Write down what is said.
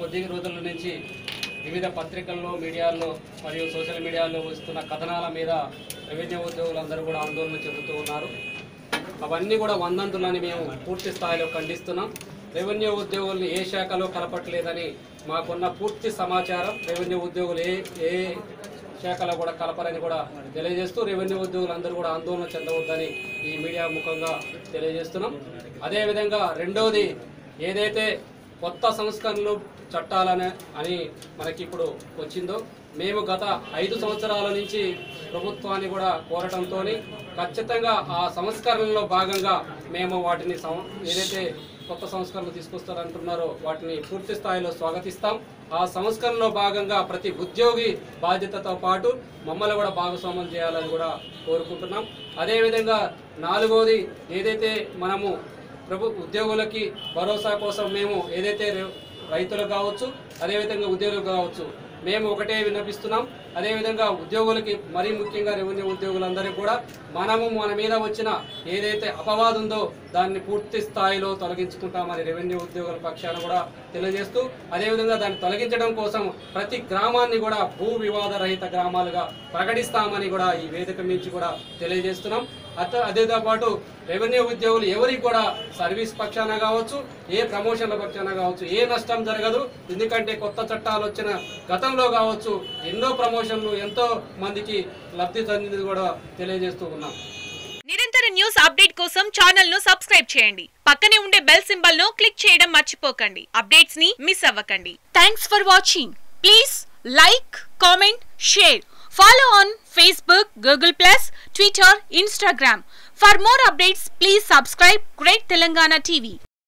కొద్ది రోజుల నుంచి వివిధ పత్రికల్లో మీడియాల్లో మరియు సోషల్ మీడియాలో వస్తున్న కథనాల మీద రెవెన్యూ ఉద్యోగులందరూ కూడా ఆందోళన చెందుతూ ఉన్నారు అవన్నీ కూడా వందంతులని మేము పూర్తి స్థాయిలో ఖండిస్తున్నాం రెవెన్యూ ఉద్యోగుల్ని ఏ శాఖలో కలపట్లేదని మాకున్న పూర్తి సమాచారం రెవెన్యూ ఉద్యోగులు ఏ ఏ శాఖలో కూడా కలపరని కూడా తెలియజేస్తూ రెవెన్యూ ఉద్యోగులందరూ కూడా ఆందోళన చెందవద్దని ఈ మీడియా ముఖంగా తెలియజేస్తున్నాం అదేవిధంగా రెండవది ఏదైతే కొత్త సంస్కరణలు చట్టాలని అని మనకి ఇప్పుడు వచ్చిందో మేము గత ఐదు సంవత్సరాల నుంచి ప్రభుత్వాన్ని కూడా కోరటంతో ఖచ్చితంగా ఆ సంస్కరణలో భాగంగా మేము వాటిని సం- ఏదైతే కొత్త సంస్కరణలు తీసుకొస్తారంటున్నారో వాటిని పూర్తి స్థాయిలో స్వాగతిస్తాం ఆ సంస్కరణలో భాగంగా ప్రతి ఉద్యోగి బాధ్యతతో పాటు మమ్మల్ని కూడా భాగస్వామ్యం చేయాలని కూడా కోరుకుంటున్నాం అదేవిధంగా నాలుగోది ఏదైతే మనము ప్రభు ఉద్యోగులకి భరోసా కోసం మేము ఏదైతే రే- రైతులు కావచ్చు అదేవిధంగా ఉద్యోగులు కావచ్చు మేము ఒకటే విన్నపిస్తున్నాం అదేవిధంగా ఉద్యోగులకి మరీ ముఖ్యంగా రెవెన్యూ ఉద్యోగులందరికీ కూడా మనము మన మీద వచ్చిన ఏదైతే అపవాదం ఉందో దాన్ని పూర్తి స్థాయిలో తొలగించుకుంటామని రెవెన్యూ ఉద్యోగుల పక్షాన కూడా తెలియజేస్తూ అదేవిధంగా దాన్ని తొలగించడం కోసం ప్రతి గ్రామాన్ని కూడా భూ వివాద రహిత గ్రామాలుగా ప్రకటిస్తామని కూడా ఈ వేదిక నుంచి కూడా తెలియజేస్తున్నాం అత అదేతో పాటు రెవెన్యూ ఉద్యోగులు ఎవరికి కూడా సర్వీస్ పక్షాన కావచ్చు ఏ ప్రమోషన్ల పక్షాన కావచ్చు ఏ నష్టం జరగదు ఎందుకంటే కొత్త చట్టాలు వచ్చిన గతంలో కావచ్చు ఎన్నో ప్రమోషన్లు ఎంతో మందికి లబ్ధి చెందింది కూడా తెలియజేస్తూ ఉన్నాం నిరంతర న్యూస్ అప్డేట్ కోసం ఛానల్ ను సబ్స్క్రైబ్ చేయండి పక్కనే ఉండే బెల్ సింబల్ ను క్లిక్ చేయడం మర్చిపోకండి అప్డేట్స్ ని మిస్ అవ్వకండి thanks for watching please like comment share follow on Facebook Google plus Twitter Instagram for more updates please subscribe great Telangana TV